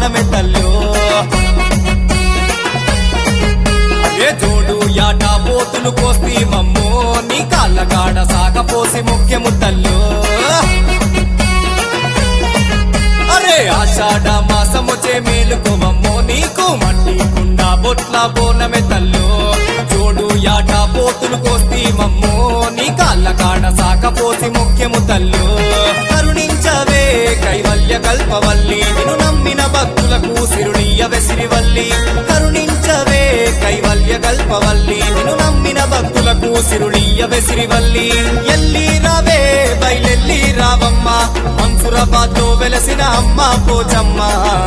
బోనమే తల్లో అరే జోడు యాట పోతులు కోసి మమ్మో నీ కాళ్ళ కాడ సాగపోసి ముఖ్యము తల్లో అరే ఆషాఢ మాసముచే మేలుకోవమ్మో నీకు మట్టి కుండ బొట్ల బోనమే తల్లో జోడు యాట పోతులు కోసి మమ్మో నీ కాళ్ళ కాడ సాకపోసి ముఖ్యము తల్లో కరుణించవే కైవల్య కల్పవల్లి నిన్ను నమ్మిన భక్తులకు సిరుడియవే సిరివల్లి కరుణించవే కైవల్య కల్పవల్లి నిన్ను నమ్మిన భక్తులకు సిరుడియవే సిరివల్లి ఎల్లి రావే బయలెల్లి రావమ్మ మన్సురాబాద్ లో వెలసిన అమ్మ పోచమ్మ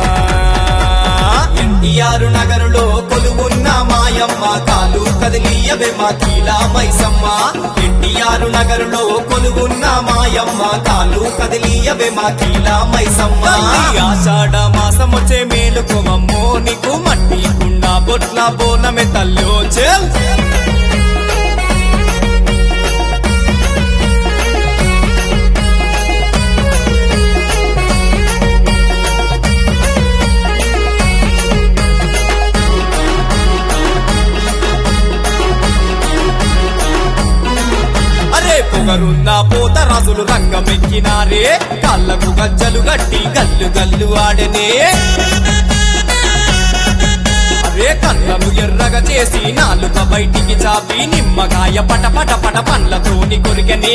ఎన్టీఆర్ నగరులో కొలువున్న మాయమ్మ కాలు కదిలియవే మా కీలా మైసమ్మ ఎన్టీఆర్ నగరులో కొలువున్న మాయమ్మ కాలు కదిలియవే మా కీలా మైసమ్మ ఆషాఢ మాసం వచ్చే మేలుకోమమ్మో నీకు మట్టి కుండ బొట్ల బోనమే తల్లో చెల్ అరే పొగరున్న పోత రాజులు రంగమెక్కినారే కాళ్ళకు గజ్జలు గట్టి గల్లు గల్లు ఆడనే అరే కళ్ళను ఎర్రగా చేసి నాలుక బయటికి చాపి నిమ్మకాయ పట పట పట పండ్లతోని కొరికనే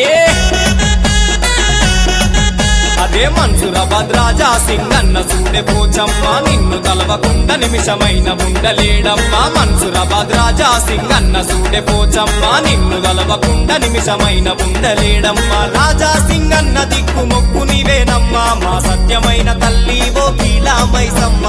అదే మన్సురాబాద్ రాజా సింగ్ అన్న చూడే పోచమ్మ నిన్ను తలవకుండా నిమిషమైన ఉండలేడమ్మా మన్సురాబాద్ రాజా సింగ్ అన్న చూడే పోచమ్మ నిన్ను తలవకుండా నిమిషమైన ఉండలేడమ్మా రాజా సింగ్ అన్న దిక్కు మొక్కు నీవేనమ్మా మా సత్యమైన తల్లి ఓ కీలా మైసమ్మ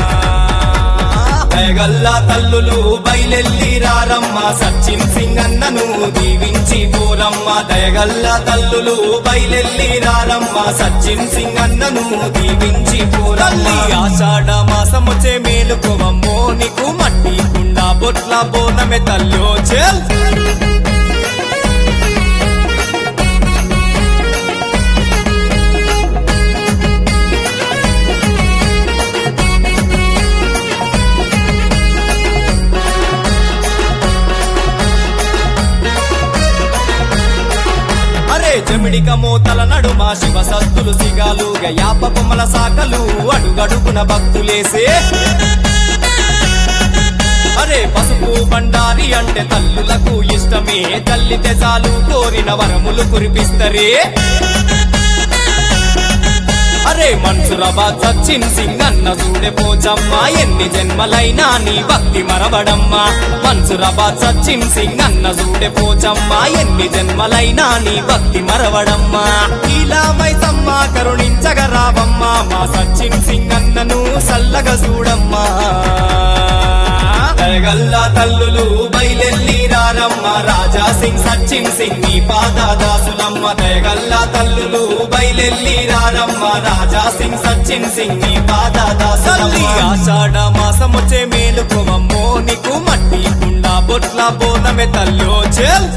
దయగల్లా తల్లులు బయలెల్లి రారమ్మ సచిన్ సింగ్ అన్నను దీవించి పోరమ్మ దయగల్లా తల్లులు బయలెల్లి రారమ్మ సచిన్ సింగ్ అన్నను దీవించి పోరమ్మ ఆషాఢ మాసం వచ్చే మేలుకోవమ్మో నీకు మట్టి కుండ బొట్ల బోనమే తల్లో చెల్ అరే జమిడిక మోతల నడుమ శివ సత్తులు సిగాలు యాప బొమ్మల సాకలు అడుగడుగున భక్తులేసే అరే పసుపు బండారి అంటే తల్లులకు ఇష్టమే తల్లి తెజాలు కోరిన వరములు కురిపిస్తరే అరే మన్సురాబాద్ సచిన్ సింగ్ అన్న చూడే పోచమ్మ ఎన్ని జన్మలైనా నీ భక్తి మరబడమ్మా మన్సురాబాద్ సచిన్ సింగ్ అన్న చూడే పోచమ్మ ఎన్ని జన్మలైనా నీ భక్తి మరవడమ్మా ఇలా మైసమ్మ కరుణించగ రావమ్మా మా సచిన్ సింగ్ అన్నను సల్లగా చూడమ్మా దయగల్లా తల్లులు బయలెల్లి రారమ్మ రాజా సింగ్ సచిన్ సింగ్ నీ పాదాదాసులమ్మ దయగల్లా తల్లులు బయలెల్లి రారమ్మ రాజా సింగ్ సచిన్ సింగ్ నీ పాదాదాసులమ్మ ఆషాఢ మాసం వచ్చే మేలుకోవమ్మో నీకు మట్టి కుండ బొట్ల బోనమే తల్లో చెల్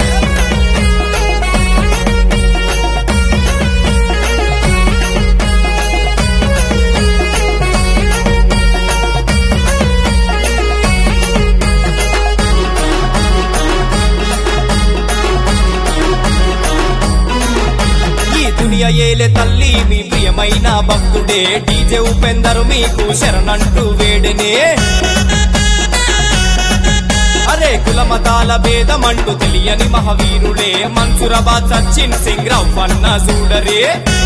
ఈ దునియ ఏలే తల్లి మీ ప్రియమైన భక్తుడే డీజే ఉపేందరు మీకు శరణంటూ వేడనే అరే కులమతాల భేదమంటూ తెలియని మహావీరుడే మన్సురాబాద్ సచిన్ సింగ్ రవ్వన్న చూడరే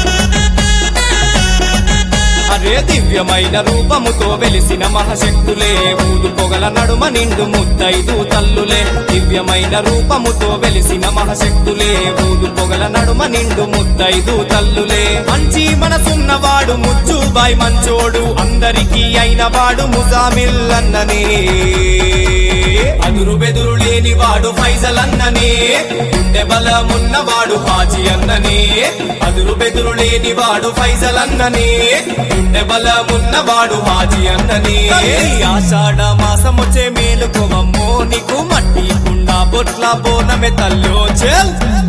అరే దివ్యమైన రూపముతో వెలిసిన మహాశక్తులే ఊదు పొగల నడుమ నిండు ముద్దైదు తల్లులే దివ్యమైన రూపముతో వెలిసిన మహాశక్తులే ఊదు పొగల నడుమ నిండు ముద్దైదు తల్లులే మంచి మనసున్నవాడు ముచ్చుబాయ్ మంచోడు అందరికీ అయిన వాడు ముజామిల్ అన్ననే అదురు బెదురు లేని వాడు ఫైజల్ అన్ననే గుండె బలమున్నవాడు హాజీ అన్ననే అదురు బెదురు లేని వాడు ఫైజల్ అన్ననే గుండె బలమున్నవాడు హాజీ అన్ననే ఆషాఢ మాసం వచ్చే మేలుకోవమ్మో నీకు మట్టి కుండ బొట్ల బోనమే తల్లో చెల్